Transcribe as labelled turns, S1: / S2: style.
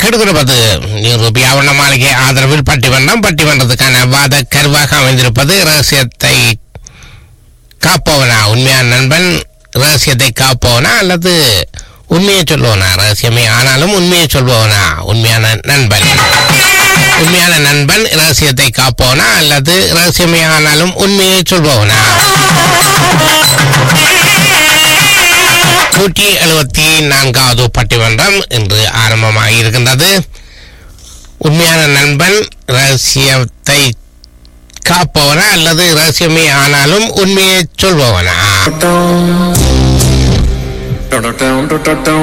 S1: கெடுகிறது ரூபியா வண்ண மாளிகை ஆதரவில் பட்டிமன்றம் பட்டிமன்றத்துக்கான வாத கருவாக அமைந்திருப்பது ரகசியத்தை காப்பவனா உண்மையான நண்பன் ரகசியத்தை காப்பவனா அல்லது உண்மையை சொல்பவனா ரகசியமே ஆனாலும் உண்மையை சொல்பவனா உண்மையான நண்பன் உண்மையான நண்பன் ரகசியத்தை காப்பவனா அல்லது ரகசியமே ஆனாலும் உண்மையை சொல்பவனா நூற்றி எழுபத்தி நான்காவது பட்டிமன்றம் இன்று ஆரம்பமாகி இருக்கின்றது உண்மையான நண்பன் ரகசியத்தை காப்பவனா அல்லது ரகசியமே ஆனாலும் உண்மையை சொல்பவனா
S2: Dun, dun, dun, dun, dun, dun.